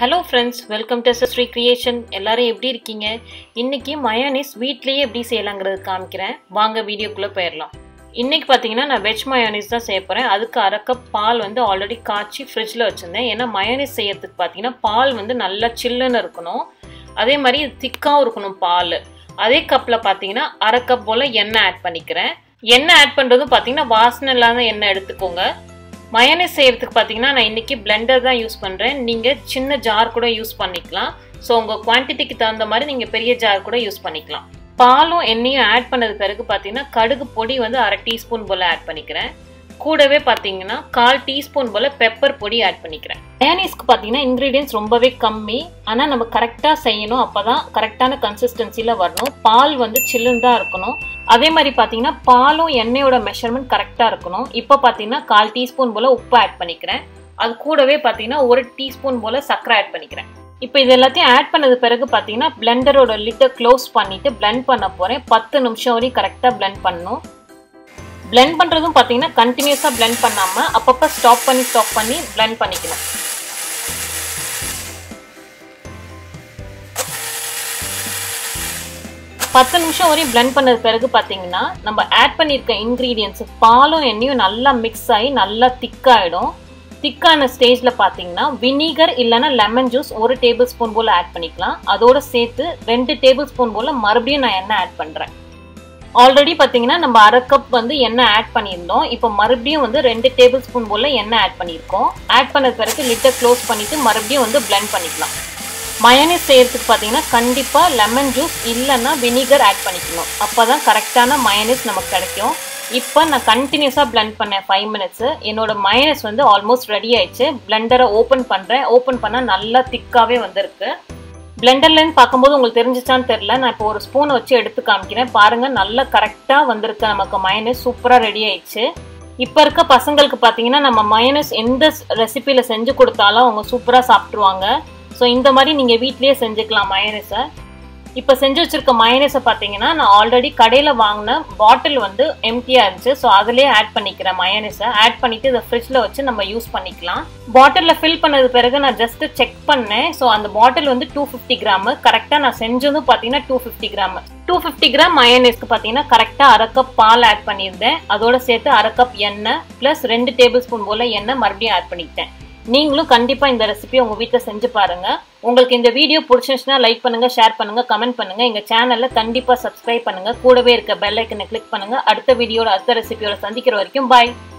hello friends welcome to Sri creation எல்லாரும் எப்படி இருக்கீங்க இன்னைக்கு மயோனிஸ் வீட்லேயே எப்படி செய்யலாங்கிறது காமிக்கிறேன் வாங்க வீடியோக்குள்ளே போயிடலாம் இன்னைக்கு பார்த்தீங்கன்னா நான் வெஜ் மயோனிஸ் தான் செய்ய போகிறேன் அதுக்கு அரை கப் பால் வந்து ஆல்ரெடி காய்ச்சி ஃப்ரிட்ஜில் வச்சுருந்தேன் ஏன்னா மயோனிஸ் செய்யறதுக்கு பார்த்தீங்கன்னா பால் வந்து நல்லா சில்லுன்னு இருக்கணும் அதே மாதிரி திக்காகவும் இருக்கணும் பால் அதே கப்பில் பார்த்தீங்கன்னா அரை கப் போல் எண்ணெய் ஆட் பண்ணிக்கிறேன் எண்ணெய் ஆட் பண்ணுறதும் பார்த்தீங்கன்னா வாசனை இல்லாத எண்ணெய் எடுத்துக்கோங்க மயனஸ் செய்யறதுக்கு பார்த்தீங்கன்னா நான் இன்னைக்கு பிளெண்டர் தான் யூஸ் பண்ணுறேன் நீங்கள் சின்ன ஜார் கூட யூஸ் பண்ணிக்கலாம் ஸோ உங்கள் குவான்டிட்டிக்கு தகுந்த மாதிரி நீங்கள் பெரிய ஜார் கூட யூஸ் பண்ணிக்கலாம் பாலும் எண்ணெயும் ஆட் பண்ணது பிறகு பார்த்தீங்கன்னா கடுகு பொடி வந்து அரை டீஸ்பூன் போல் ஆட் பண்ணிக்கிறேன் கூடவே பார்த்தீங்கன்னா கால் டீஸ்பூன் போல் பெப்பர் பொடி ஆட் பண்ணிக்கிறேன் மயனீஸ்க்கு பார்த்தீங்கன்னா இன்க்ரீடியன்ஸ் ரொம்பவே கம்மி ஆனால் நம்ம கரெக்டாக செய்யணும் அப்போ தான் கரெக்டான கன்சிஸ்டன்சியில் வரணும் பால் வந்து சில்லுன்னு தான் இருக்கணும் அதே மாதிரி பார்த்தீங்கன்னா பாலும் எண்ணெயோட மெஷர்மெண்ட் கரெக்டாக இருக்கணும் இப்போ பார்த்தீங்கன்னா கால் டீஸ்பூன் போல் உப்பு ஆட் பண்ணிக்கிறேன் அது கூடவே பார்த்தீங்கன்னா ஒரு டீஸ்பூன் போல் சர்க்கரை ஆட் பண்ணிக்கிறேன் இப்போ இது எல்லாத்தையும் ஆட் பண்ணது பிறகு பார்த்தீங்கன்னா பிளெண்டரோட லிட்டை க்ளோஸ் பண்ணிட்டு பிளெண்ட் பண்ண போகிறேன் பத்து நிமிஷம் வரையும் கரெக்டாக பிளெண்ட் பண்ணணும் பிளெண்ட் பண்ணுறதும் பார்த்தீங்கன்னா கண்டினியூஸாக பிளெண்ட் பண்ணாமல் அப்பப்போ ஸ்டாப் பண்ணி ஸ்டாப் பண்ணி பிளெண்ட் பண்ணிக்கணும் பத்து நிமிஷம் வரையும் பிளெண்ட் பண்ணது பிறகு பார்த்தீங்கன்னா நம்ம ஆட் பண்ணியிருக்க இன்க்ரீடியன்ஸ் பாலும் எண்ணெயும் நல்லா மிக்ஸ் ஆகி நல்லா திக்காயிடும் திக்கான ஸ்டேஜில் பார்த்தீங்கன்னா வினிகர் இல்லைன்னா லெமன் ஜூஸ் ஒரு டேபிள் ஸ்பூன் போல் ஆட் பண்ணிக்கலாம் அதோட சேர்த்து ரெண்டு டேபிள் ஸ்பூன் போல் மறுபடியும் நான் எண்ணெய் ஆட் பண்ணுறேன் ஆல்ரெடி பார்த்தீங்கன்னா நம்ம அரை கப் வந்து எண்ணெய் ஆட் பண்ணியிருந்தோம் இப்போ மறுபடியும் வந்து ரெண்டு டேபிள் ஸ்பூன் போல் எண்ணெய் ஆட் பண்ணியிருக்கோம் ஆட் பண்ணது பிறகு லிட்டை க்ளோஸ் பண்ணிவிட்டு மறுபடியும் வந்து பிளெண்ட் பண்ணிக்கலாம் மயனீஸ் செய்யறதுக்கு பார்த்தீங்கன்னா கண்டிப்பாக லெமன் ஜூஸ் இல்லைன்னா வினிகர் ஆட் பண்ணிக்கணும் அப்போ தான் கரெக்டான மயனீஸ் நமக்கு கிடைக்கும் இப்போ நான் கண்டினியூஸாக பிளெண்ட் பண்ணேன் ஃபைவ் மினிட்ஸு என்னோட மயனஸ் வந்து ஆல்மோஸ்ட் ரெடி ஆயிடுச்சு பிளெண்டரை ஓப்பன் பண்ணுறேன் ஓப்பன் பண்ணால் நல்லா திக்காகவே வந்திருக்கு பிளெண்டர்லன்னு பார்க்கும்போது உங்களுக்கு தெரிஞ்சிச்சான்னு தெரில நான் இப்போ ஒரு ஸ்பூனை வச்சு எடுத்து காமிக்கிறேன் பாருங்கள் நல்லா கரெக்டாக வந்திருக்கு நமக்கு மயனஸ் சூப்பராக ரெடி ஆயிடுச்சு இப்போ இருக்க பசங்களுக்கு பார்த்தீங்கன்னா நம்ம மயனஸ் எந்த ரெசிபியில் செஞ்சு கொடுத்தாலும் அவங்க சூப்பராக சாப்பிட்ருவாங்க ஸோ இந்த மாதிரி நீங்கள் வீட்லேயே செஞ்சுக்கலாம் மயனஸை இப்போ செஞ்சு வச்சுருக்க மயனஸை பார்த்தீங்கன்னா நான் ஆல்ரெடி கடையில் வாங்கின பாட்டில் வந்து எம்டியாக இருந்துச்சு ஸோ அதிலே ஆட் பண்ணிக்கிறேன் மயனஸை ஆட் பண்ணிவிட்டு இதை ஃப்ரிட்ஜில் வச்சு நம்ம யூஸ் பண்ணிக்கலாம் பாட்டிலில் ஃபில் பண்ணது பிறகு நான் ஜஸ்ட்டு செக் பண்ணேன் ஸோ அந்த பாட்டில் வந்து டூ ஃபிஃப்டி கிராமு கரெக்டாக நான் செஞ்சதும் பார்த்தீங்கன்னா two fifty gram two fifty gram மயனஸ்க்கு பார்த்தீங்கன்னா கரெக்டாக அரை கப் பால் ஆட் பண்ணியிருந்தேன் அதோட சேர்த்து அரை கப் எண்ணெய் ப்ளஸ் ரெண்டு டேபிள் ஸ்பூன் போல் எண்ணெய் மறுபடியும் ஆட் பண்ணிக்கிட்டேன் நீங்களும் கண்டிப்பாக இந்த ரெசிபியை உங்கள் வீட்டில் செஞ்சு பாருங்கள் உங்களுக்கு இந்த வீடியோ பிடிச்சிருந்துச்சுன்னா லைக் பண்ணுங்கள் ஷேர் பண்ணுங்கள் கமெண்ட் பண்ணுங்கள் எங்கள் சேனலில் கண்டிப்பாக சப்ஸ்கிரைப் பண்ணுங்கள் கூடவே இருக்க பெல் ஐக்கனை கிளிக் பண்ணுங்கள் அடுத்த வீடியோட அடுத்த ரெசிபியோட சந்திக்கிற வரைக்கும் பாய்